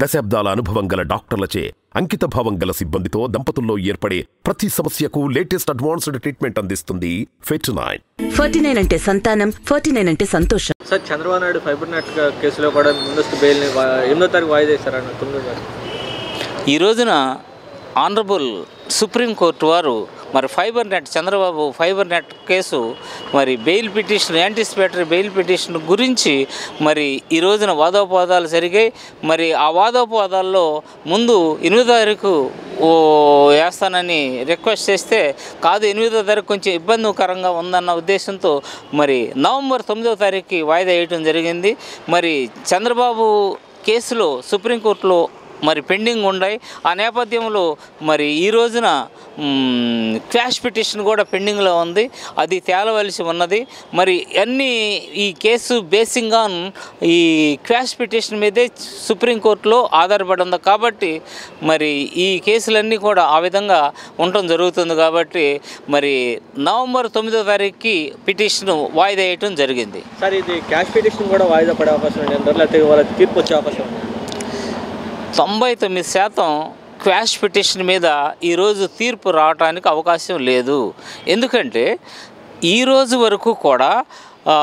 దశాబ్దాల అనుభవం గల డాక్టర్లచే అంకిత భావం గల సిబ్బందితో దంపతుల్లో ఏర్పడే ప్రతి సమస్యకు లేటెస్ట్ అడ్వాన్స్డ్ ట్రీట్మెంట్ అందిస్తుంది ఫెట్ నైన్ ఫార్టీ నైన్ అంటే సంతానం ఫార్టీ నైన్ అంటే సంతోషం sir Chandrababu Naidu fiber net కేసులో కూడా ముందస్తు బెయిల్ని వా- ఎనిమిదో తారీఖు వాయిదా వేశారన్న తొమ్మిదో తారీఖు ఈ రోజున ఆనరబుల్ సుప్రీంకోర్టు వారు మరి fiber net Chandrababu fiber net case మరి bail petition anticipatory bail petition గురించి మరి ఈ రోజున వాదోపవాదాలు జరిగాయి మరి ఆ వాదోపవాదాల్లో ముందు ఎనిమిదో తారీఖు ఓ వేస్తానని రిక్వెస్ట్ చేస్తే కాదు ఎనిమిదో తారీఖు కొంచెం ఇబ్బందికరంగా ఉందన్న ఉద్దేశంతో మరి నవంబర్ తొమ్మిదో తారీఖుకి వాయిదా వేయటం జరిగింది మరి చంద్రబాబు కేసులో సుప్రీంకోర్టులో మరి పెండింగ్ ఉన్నాయి ఆ నేపథ్యంలో మరి ఈ రోజున మ్, క్వాష్ పిటిషన్ కూడా పెండింగ్లో ఉంది అది తేలవలసి ఉన్నది మరి అన్ని ఈ కేసు బేసింగ్ ఆన్ ఈ క్వాష్ పిటిషన్ మీదే సుప్రీంకోర్టులో ఆధారపడి ఉంది కాబట్టి మరి ఈ కేసులన్నీ కూడా ఆ విధంగా ఉండటం జరుగుతుంది కాబట్టి మరి నవంబర్ తొమ్మిదో తారీఖుకి పిటిషన్ వాయిదా వేయటం జరిగింది సార్ ఇది క్యాష్ పిటిషన్ కూడా వాయిదా పడే అవకాశం ఉంది అంటారు లేకపోతే వాళ్ళ తీర్పు వచ్చే అవకాశం ఉంది తొంభై తొమ్మిది శాతం క్వాష్ పిటిషన్ మీద ఈరోజు తీర్పు రావడానికి అవకాశం లేదు ఎందుకంటే ఈ రోజు వరకు కూడా ఆ,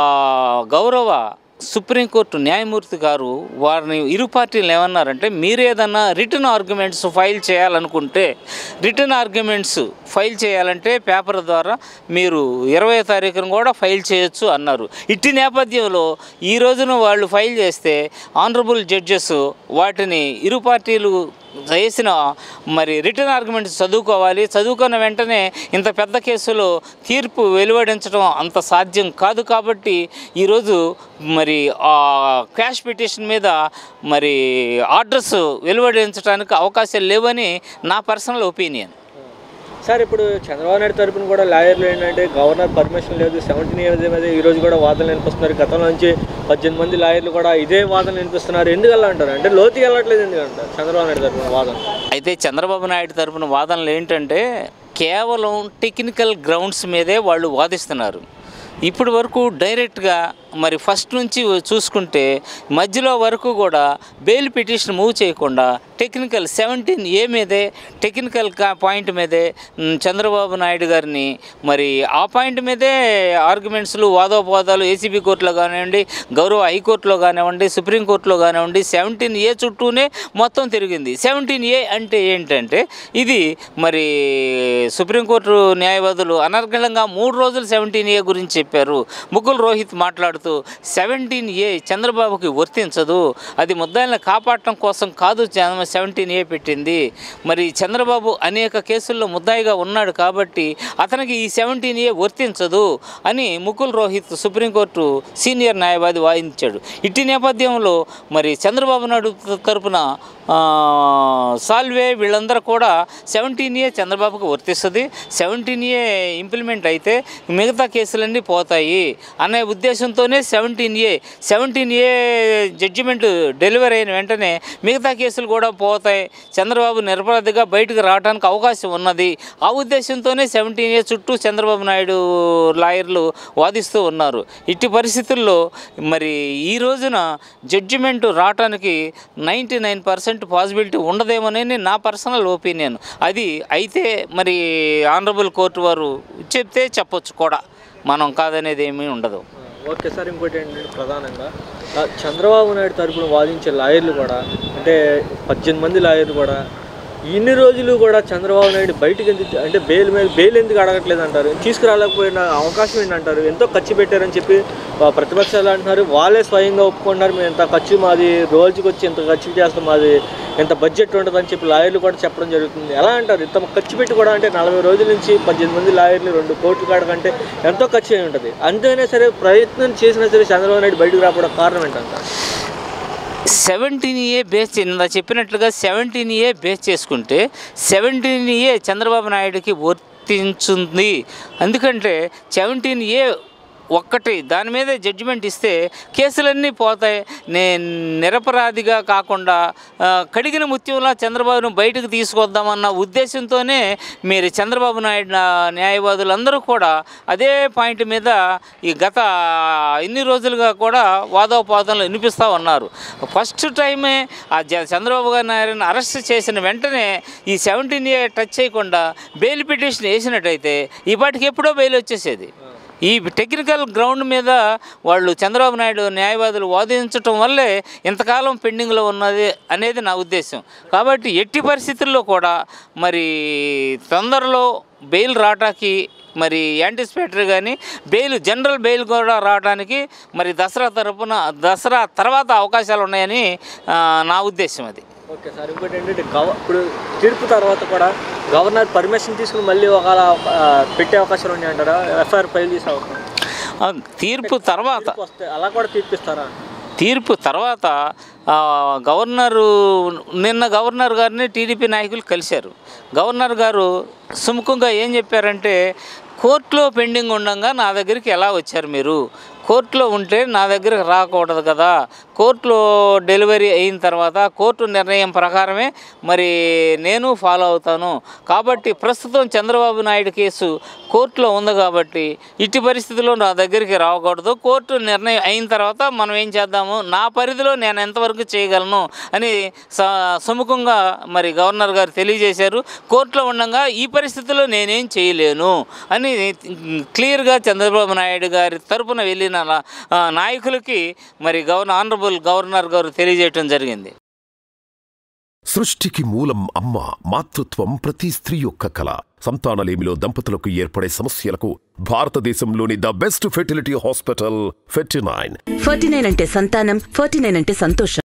గౌరవ సుప్రీంకోర్టు న్యాయమూర్తి గారు వారిని ఇరు పార్టీలు ఏమన్నారంటే మీరేదన్నా రిటర్న్ ఆర్గ్యుమెంట్స్ ఫైల్ చేయాలనుకుంటే రిటర్న్ ఆర్గ్యుమెంట్స్ ఫైల్ చేయాలంటే పేపర్ ద్వారా మీరు ఇరవై తారీఖున కూడా ఫైల్ చేయొచ్చు అన్నారు ఇట్టి నేపథ్యంలో ఈ రోజున వాళ్ళు ఫైల్ చేస్తే ఆనరబుల్ జడ్జెస్ వాటిని ఇరు పార్టీలు చేసిన మరి రిటర్న్ ఆర్గ్యుమెంట్స్ చదువుకోవాలి చదువుకున్న వెంటనే ఇంత పెద్ద కేసులో తీర్పు వెలువడించడం అంత సాధ్యం కాదు కాబట్టి ఈరోజు మరి ఆ క్యాష్ పిటిషన్ మీద మరి ఆర్డర్స్ వెలువడించడానికి అవకాశాలు లేవని నా పర్సనల్ ఒపీనియన్ సార్ ఇప్పుడు చంద్రబాబు నాయుడు తరపున కూడా లాయర్లు ఏంటంటే గవర్నర్ పర్మిషన్ లేదు సెవెంటీన్ ఇయర్స్ మీద ఈ రోజు కూడా వాదనలు వినిపిస్తున్నారు గతంలో నుంచి పద్దెనిమిది మంది లాయర్లు కూడా ఇదే వాదనలు వినిపిస్తున్నారు ఎందుకలా అంటారు అంటే లోతుకి వెళ్ళట్లేదు ఎందుకంటారు చంద్రబాబు నాయుడు తరపున వాదన అయితే చంద్రబాబు నాయుడు తరపున వాదనలు ఏంటంటే కేవలం టెక్నికల్ గ్రౌండ్స్ మీదే వాళ్ళు వాదిస్తున్నారు ఇప్పటి వరకు డైరెక్ట్గా మరి ఫస్ట్ నుంచి చూసుకుంటే మధ్యలో వరకు కూడా బెయిల్ పిటిషన్ మూవ్ చేయకుండా టెక్నికల్ సెవెంటీన్ ఏ మీదే టెక్నికల్ కా పాయింట్ మీదే మ్, చంద్రబాబు నాయుడు గారిని మరి ఆ పాయింట్ మీదే ఆర్గ్యుమెంట్స్లు వాదోపవాదాలు ఏసీబీ కోర్టులో కానివ్వండి గౌరవ హైకోర్టులో కానివ్వండి సుప్రీంకోర్టులో కానివ్వండి సెవెంటీన్ ఏ చుట్టూనే మొత్తం తిరిగింది సెవెంటీన్ ఏ అంటే ఏంటంటే ఇది మరి సుప్రీంకోర్టు న్యాయవాదులు అనర్గళంగా మూడు రోజులు సెవెంటీన్ ఏ గురించి చెప్పారు ముకుల్ రోహిత్ మాట్లాడుతూ సెవెంటీన్ ఏ చంద్రబాబుకి వర్తించదు అది ముద్దాయిలను కాపాడటం కోసం కాదు సెవెంటీన్ ఏ పెట్టింది మరి చంద్రబాబు అనేక కేసుల్లో ముద్దాయిగా ఉన్నాడు కాబట్టి అతనికి ఈ సెవెంటీన్ ఏ వర్తించదు అని ముకుల్ రోహిత్ సుప్రీంకోర్టు సీనియర్ న్యాయవాది వాదించాడు ఇట్టి నేపథ్యంలో మరి చంద్రబాబు నాయుడు తరపున ఆ, సాల్వే వీళ్ళందరూ కూడా సెవెంటీన్ ఏ చంద్రబాబుకు వర్తిస్తుంది సెవెంటీన్ ఏ ఇంప్లిమెంట్ అయితే మిగతా కేసులన్నీ పోతాయి అనే ఉద్దేశంతోనే seventeen A seventeen A judgement delivery అయిన వెంటనే మిగతా కేసులు కూడా పోతాయి చంద్రబాబు నిరపరాధిగా బయటకు రావడానికి అవకాశం ఉన్నది ఆ ఉద్దేశంతోనే సెవెంటీన్ ఏ చుట్టూ చంద్రబాబు నాయుడు లాయర్లు వాదిస్తూ ఉన్నారు ఇట్టి పరిస్థితుల్లో మరి ఈ రోజున జడ్జిమెంట్ రావటానికి నైంటీ నైన్ పర్సెంట్ పాసిబిలిటీ ఉండదేమోనని నా పర్సనల్ ఒపీనియన్ అది అయితే మరి ఆనరబుల్ కోర్టు వారు చెప్తే చెప్పొచ్చు కూడా మనం కాదనేది ఏమీ ఉండదు ఓకే సార్ ఇంకోటి ఏంటంటే ప్రధానంగా ఆ, చంద్రబాబు నాయుడు తరపున వాదించే లాయర్లు కూడా అంటే పద్దెనిమిది మంది లాయర్లు కూడా ఇన్ని రోజులు కూడా చంద్రబాబు నాయుడు బయటకు ఎందుకు అంటే బెయిల్ మీద బెయిల్ ఎందుకు అడగట్లేదు అంటారు తీసుకురాలేకపోయిన అవకాశం ఏంటంటారు ఎంతో ఖర్చు పెట్టారని చెప్పి ఆ, ప్రతిపక్షాలు అంటున్నారు వాళ్ళే స్వయంగా ఒప్పుకున్నారు మేము ఎంత ఖర్చు మాది రోజుకి వచ్చి ఎంత ఖర్చు చేస్తాం మాది ఎంత బడ్జెట్ ఉంటుందని చెప్పి లాయర్లు కూడా చెప్పడం జరుగుతుంది ఎలా అంటారు ఇంత ఖర్చు పెట్టి కూడా అంటే నలభై రోజుల నుంచి పద్దెనిమిది మంది లాయర్లు రెండు కోట్ల కాడ కంటే ఎంతో ఖర్చు అయి ఉంటుంది అంతేనే సరే ప్రయత్నం చేసినా సరే చంద్రబాబు నాయుడు బయటకు రావడం కారణం ఏంటంటారు సెవెంటీన్ ఏ బేస్ ఇందా చెప్పినట్లుగా సెవెంటీన్ ఏ బేస్ చేసుకుంటే సెవెంటీన్ ఏ చంద్రబాబు నాయుడుకి వర్తించుంది ఎందుకంటే సెవెంటీన్ ఏ ఒక్కటి దాని మీదే జడ్జిమెంట్ ఇస్తే కేసులన్నీ పోతాయి నేను నిరపరాధిగా కాకుండా ఆ, కడిగిన ముత్యంలా చంద్రబాబును బయటకు తీసుకొద్దామన్న ఉద్దేశంతోనే మీరు చంద్రబాబు నాయుడు నా- న్యాయవాదులందరూ కూడా అదే పాయింట్ మీద ఈ గత ఇన్ని రోజులుగా కూడా వాదోపాదంలో వినిపిస్తూ ఉన్నారు ఫస్ట్ టైమే ఆ జ చంద్రబాబు గారి నాయుడుని అరెస్ట్ చేసిన వెంటనే ఈ సెవెంటీన్ ఇయర్ టచ్ చేయకుండా బెయిల్ పిటిషన్ వేసినట్టయితే ఈ పాటికి ఎప్పుడో బెయిల్ వచ్చేసేది ఈ టెక్నికల్ గ్రౌండ్ మీద వాళ్ళు చంద్రబాబు నాయుడు న్యాయవాదులు వాదించటం వల్లే ఇంతకాలం పెండింగ్లో ఉన్నది అనేది నా ఉద్దేశం కాబట్టి ఎట్టి పరిస్థితుల్లో కూడా మరి తొందరలో బెయిల్ రావటానికి మరి యాంటిసిపేటరీ కానీ బెయిల్ జనరల్ బెయిల్ కూడా రావడానికి మరి దసరా తరపున దసరా తర్వాత అవకాశాలు ఉన్నాయని ఆ, నా ఉద్దేశం అది ఓకే సార్ ఇంకోటి ఏంటంటే గవ ఇప్పుడు తీర్పు తర్వాత కూడా గవర్నర్ పర్మిషన్ తీసుకుని మళ్ళీ ఒక పెట్టే అవకాశాలు ఉన్నాయి అంటారా ఎఫ్ఐఆర్ ఫైల్ చేసే అవకాశం ఆ, తీర్పు తర్వాత తీర్పు వస్తే అలా కూడా తీర్పిస్తారా తీర్పు తర్వాత ఆ, గవర్నరు నిన్న గవర్నర్ గారిని టీడీపీ నాయకులు కలిశారు గవర్నర్ గారు సుముఖంగా ఏం చెప్పారంటే కోర్టులో పెండింగ్ ఉండగా నా దగ్గరికి ఎలా వచ్చారు మీరు కోర్టులో ఉంటే నా దగ్గరకు రాకూడదు కదా కోర్టులో డెలివరీ అయిన తర్వాత కోర్టు నిర్ణయం ప్రకారమే మరి నేను ఫాలో అవుతాను కాబట్టి ప్రస్తుతం చంద్రబాబు నాయుడు కేసు కోర్టులో ఉంది కాబట్టి ఇట్టి పరిస్థితుల్లో నా దగ్గరికి రాకూడదు కోర్టు నిర్ణయం అయిన తర్వాత మనం ఏం చేద్దాము నా పరిధిలో నేను ఎంతవరకు చేయగలను అని స- సుముఖంగా మరి గవర్నర్ గారు తెలియజేశారు కోర్టులో ఉండగా ఈ పరిస్థితుల్లో నేనేం చేయలేను అని క్లియర్గా చంద్రబాబు నాయుడు గారి తరపున వెళ్ళిన నా- ఆ, నాయకులకి మరి గవర్నర్ ఆనరబుల్ గవర్నర్ గారు తెలియజేయటం జరిగింది సృష్టికి మూలం అమ్మ మాతృత్వం ప్రతి స్త్రీ యొక్క కళ సంతానలేమిలో దంపతులకు ఏర్పడే సమస్యలకు భారతదేశంలోని the best fertility hospital Fertinine forty nine అంటే సంతానం ఫార్టీ నైన్ అంటే సంతోషం